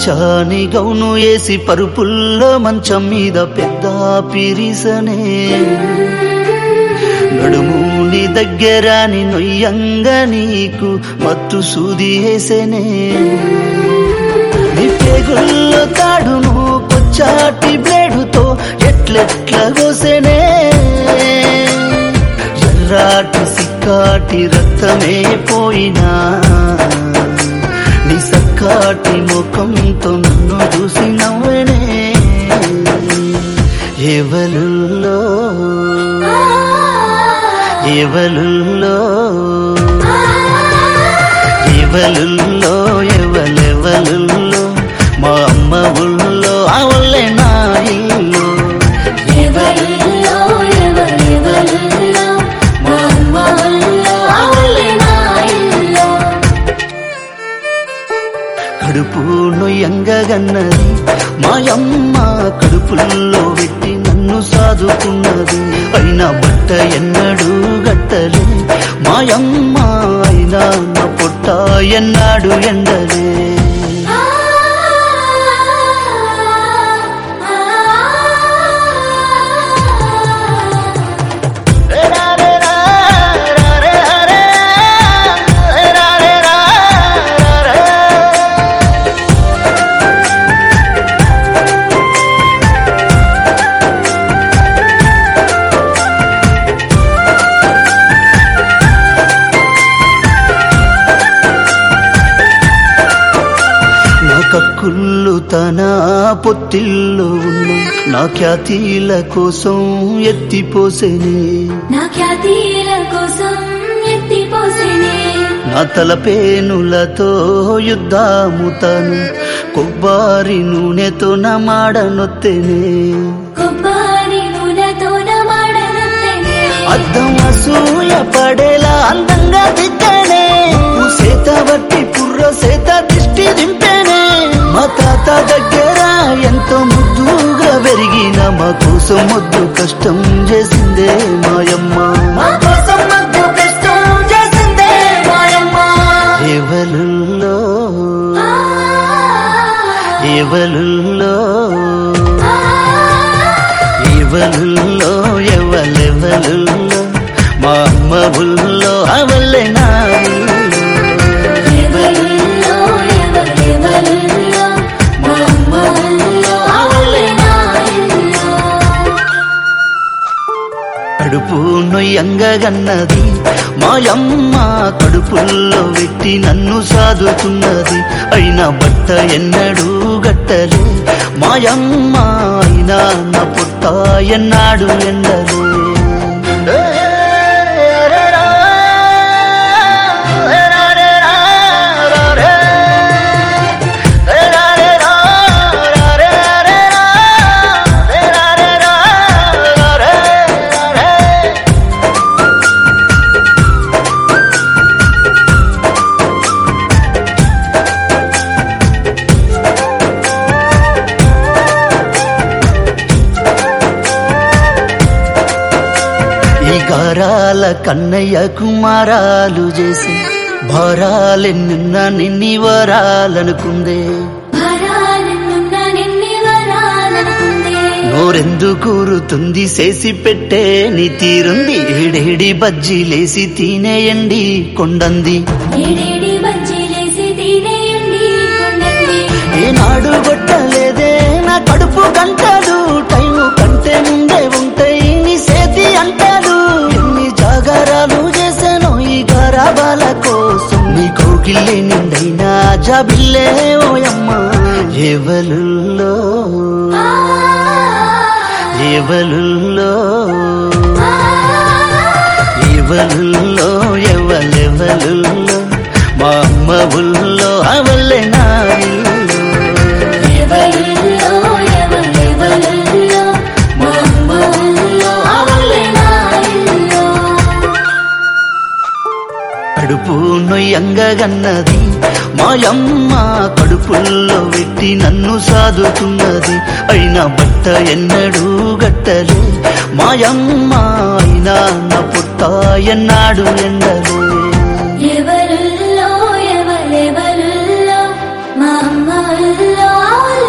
పచ్చాని gown వేసి పరుపుల్లో మంచం మీద పెద్ద పిరిసనే నడుముని దగ్గరాని నొయ్యంగా నీకు మత్తు సూది వేసేనే నీ పేగుల్లో తాడును కొచ్చాటి బ్లేడుతో ఎట్లెట్ల కోసేనే ఎర్రాటి సిక్కాటి రక్తమే పోయినా నీ సక్కాటి ముఖంతో నన్ను చూసి నవ్వనే ఎవలుల్లో ఎవలుల్లో ఎవలుల్లో ఎవలెవలుల్లో మా అమ్మ ఊళ్ళో అవలే నా ఇల్లు ఎవరిలో ఎవరెవరిలో మా అమ్మ ఒళ్ళో ఆవులే నా ఇల్లు కడుపు నొయ్యంగన్నది మాయమ్మ కడుపుల్లో పెట్టి నన్ను సాదుకున్నది అయినా బట్ట ఎన్నడూ గట్టలే మాయమ్మ అయినా నా పొట్ట ఎన్నాడు ఎండలే నా కక్కుళ్ళు తన పొత్తిల్లో ఉన్న నా ఖ్యాతిల కోసం ఎత్తిపోసేనే నా ఖ్యాతిల కోసం ఎత్తిపోసేనే నా తలపేనులతో యుద్ధాము తను కొబ్బరి నూనెతో నా మాడనొత్తెనే కొబ్బరి నూనెతో నమాడనొత్తనే అద్దం అసూయ పడేలా అందంగా దిద్దనే సేత బట్టి పుర్ర సేత దిష్టి దింపేనే మా తాత దగ్గర ఎంతో ముద్దుగా పెరిగిన మా కోసం ముద్దు కష్టం చేసిందే మాయమ్మ మా కోసం మగ్గు కష్టం చేసిందే మాయమ్మ ఎవలుల్లో ఎవలుల్లో ఎవలుల్లో ఎవలెవలుల్లో మా అమ్మ ఊళ్ళో అవల్లే నా ఊళ్ళో. ఎవరిలో ఎవరెవరిలో మా అమ్మ ఒళ్ళో ఆవులే నా ఇల్లు కడుపు నొయ్యంగన్నది మాయమ్మ కడుపుల్లో పెట్టి నన్ను సాదుతున్నది అయినా బట్ట ఎన్నడూ గట్టలే మాయమ్మ అయినా నా పుట్ట ఎన్నాడు ఎండలే ఈ గారాల కన్నయ్య కుమారాలు చేసి భారాలెన్నున్న నిన్ని వరాలనుకుందే భరాలనున్న నిన్ని వరాలనుకుందే నోరెందు కూరుతుంది చేసి పెట్టే నీ తీరుంది ఏడేడి బజ్జీలేసి తినేయండి కొండంది ఏడేడి బజ్జీలేసి తినేయండి కొండండి ఏనాడు కొట్టలేదే నా కడుపు గంటలు టైము కంటే ముందే ఉంటాయి నీ సేతి అంటాడు ఎన్ని జాగారాలు చేశాను ఈ గరాబాల కోసం నీ కోగిల్లే నిండైనా జాబిల్లే ఓయమ్మ ఎవలుల్లో ఎవలుల్లో ఎవలుల్లో ఎవలెవలుల్లో మా అమ్మ ఊళ్ళో అవల్లే నా ఇల్లు. ఎవరిలో ఎవరెవరిలో మా అమ్మ ఒళ్ళో ఆవులే నా ఇల్లు కడుపు నొయ్యంగన్నది మాయమ్మ కడుపుల్లో పెట్టి నన్ను సాదుతున్నది అయినా బట్ట ఎన్నడూ గట్టలే మాయమ్మ అయినా నా పుట్ట ఎన్నాడు ఎండలే ఎవరుల్లో ఎవరెవరుల్లో మా అమ్మ అల్లా